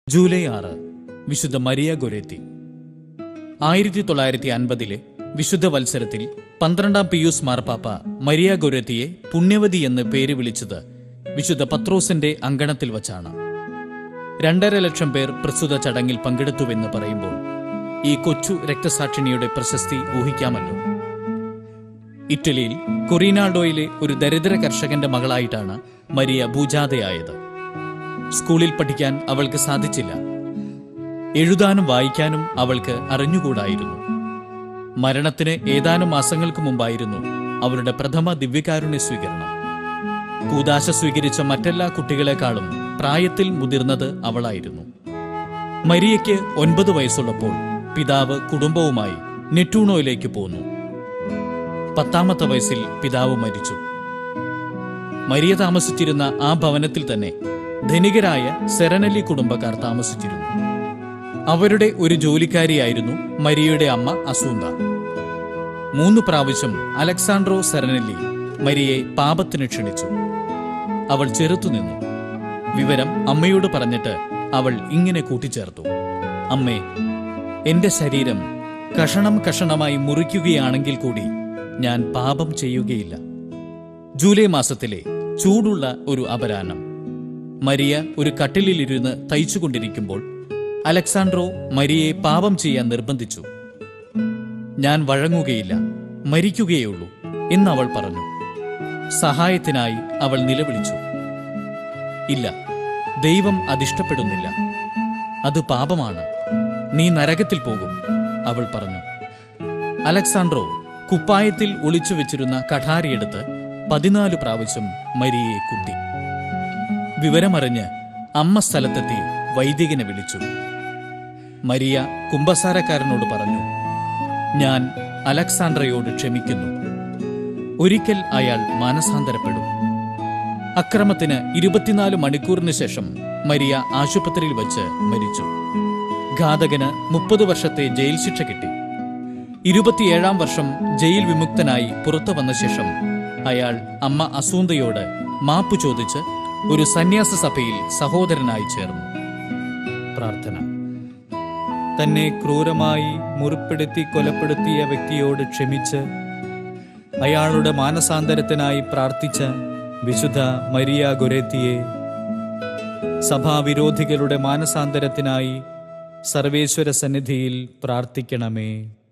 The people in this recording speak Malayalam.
ജൂലൈ ആറ് വിശുദ്ധ മരിയ ഗൊരേത്തി ആയിരത്തി തൊള്ളായിരത്തി അൻപതിലെ വിശുദ്ധ വത്സരത്തിൽ പന്ത്രണ്ടാം പിയൂസ് മാർപ്പാപ്പ മരിയ ഗൊരേത്തിയെ പുണ്യവതി എന്ന് പേര് വിളിച്ചത് വിശുദ്ധ പത്രോസിന്റെ അങ്കണത്തിൽ വച്ചാണ് രണ്ടര ലക്ഷം പേർ പ്രസ്തുത ചടങ്ങിൽ പങ്കെടുത്തുവെന്ന് പറയുമ്പോൾ ഈ കൊച്ചു രക്തസാക്ഷിണിയുടെ പ്രശസ്തി ഊഹിക്കാമല്ലോ ഇറ്റലിയിൽ കൊറീനാൾഡോയിലെ ഒരു ദരിദ്ര കർഷകന്റെ മകളായിട്ടാണ് മരിയ ഭൂജാതയായത് സ്കൂളിൽ പഠിക്കാൻ അവൾക്ക് സാധിച്ചില്ല എഴുതാനും വായിക്കാനും അവൾക്ക് അറിഞ്ഞുകൂടായിരുന്നു മരണത്തിന് ഏതാനും മാസങ്ങൾക്ക് മുമ്പായിരുന്നു അവളുടെ പ്രഥമ ദിവ്യകാരുണ്യ സ്വീകരണം കൂതാശ സ്വീകരിച്ച മറ്റെല്ലാ കുട്ടികളെക്കാളും പ്രായത്തിൽ മുതിർന്നത് അവളായിരുന്നു മരിയയ്ക്ക് ഒൻപത് വയസ്സുള്ളപ്പോൾ പിതാവ് കുടുംബവുമായി നെറ്റൂണോയിലേക്ക് പോന്നു പത്താമത്തെ വയസ്സിൽ പിതാവ് മരിച്ചു മരിയ താമസിച്ചിരുന്ന ആ ഭവനത്തിൽ തന്നെ ധനികരായ സെറനല്ലി കുടുംബക്കാർ താമസിച്ചിരുന്നു അവരുടെ ഒരു ജോലിക്കാരിയായിരുന്നു മരിയയുടെ അമ്മ അസൂന്ത മൂന്ന് പ്രാവശ്യം അലക്സാൻഡ്രോ സെറനല്ലി മരിയെ പാപത്തിന് ക്ഷണിച്ചു അവൾ ചെറുത്തുനിന്നു വിവരം അമ്മയോട് പറഞ്ഞിട്ട് അവൾ ഇങ്ങനെ കൂട്ടിച്ചേർത്തു അമ്മേ എന്റെ ശരീരം കഷണം കഷണമായി മുറിക്കുകയാണെങ്കിൽ കൂടി ഞാൻ പാപം ചെയ്യുകയില്ല ജൂലൈ മാസത്തിലെ ചൂടുള്ള ഒരു അപരാഹ്നം മരിയ ഒരു കട്ടിലിലിരുന്ന് തയ്ച്ചുകൊണ്ടിരിക്കുമ്പോൾ അലക്സാൻഡ്രോ മരിയെ പാപം ചെയ്യാൻ നിർബന്ധിച്ചു ഞാൻ വഴങ്ങുകയില്ല മരിക്കുകയുള്ളൂ എന്നവൾ പറഞ്ഞു സഹായത്തിനായി അവൾ നിലവിളിച്ചു ഇല്ല ദൈവം അതിഷ്ടപ്പെടുന്നില്ല അത് പാപമാണ് നീ നരകത്തിൽ പോകും അവൾ പറഞ്ഞു അലക്സാൻഡ്രോ കുപ്പായത്തിൽ ഒളിച്ചു വെച്ചിരുന്ന കഠാരിയെടുത്ത് പതിനാല് പ്രാവശ്യം മരിയെ കുത്തി വിവരമറിഞ്ഞ് അമ്മ സ്ഥലത്തെത്തി വൈദികനെ വിളിച്ചു മരിയ കുമ്പസാരക്കാരനോട് പറഞ്ഞു ഞാൻ അലക്സാണ്ട്രയോട് ക്ഷമിക്കുന്നു ഒരിക്കൽ അയാൾ മാനസാന്തരപ്പെടും അക്രമത്തിന് ഇരുപത്തിനാല് മണിക്കൂറിന് ശേഷം മരിയ ആശുപത്രിയിൽ വച്ച് മരിച്ചു ഘാതകന് മുപ്പത് വർഷത്തെ ജയിൽ ശിക്ഷ കിട്ടി ഇരുപത്തിയേഴാം വർഷം ജയിൽ വിമുക്തനായി പുറത്തു വന്ന ശേഷം അയാൾ അമ്മ അസൂന്തയോട് മാപ്പ് ചോദിച്ച് ഒരു സന്യാസ സഭയിൽ സഹോദരനായി ചേർന്നു പ്രാർത്ഥന തന്നെ ക്രൂരമായി മുറിപ്പെടുത്തി കൊലപ്പെടുത്തിയ വ്യക്തിയോട് ക്ഷമിച്ച് അയാളുടെ മാനസാന്തരത്തിനായി പ്രാർത്ഥിച്ച വിശുദ്ധ മരിയ ഗൊരേത്തിയെ സഭാവിരോധികളുടെ മാനസാന്തരത്തിനായി സർവേശ്വര സന്നിധിയിൽ പ്രാർത്ഥിക്കണമേ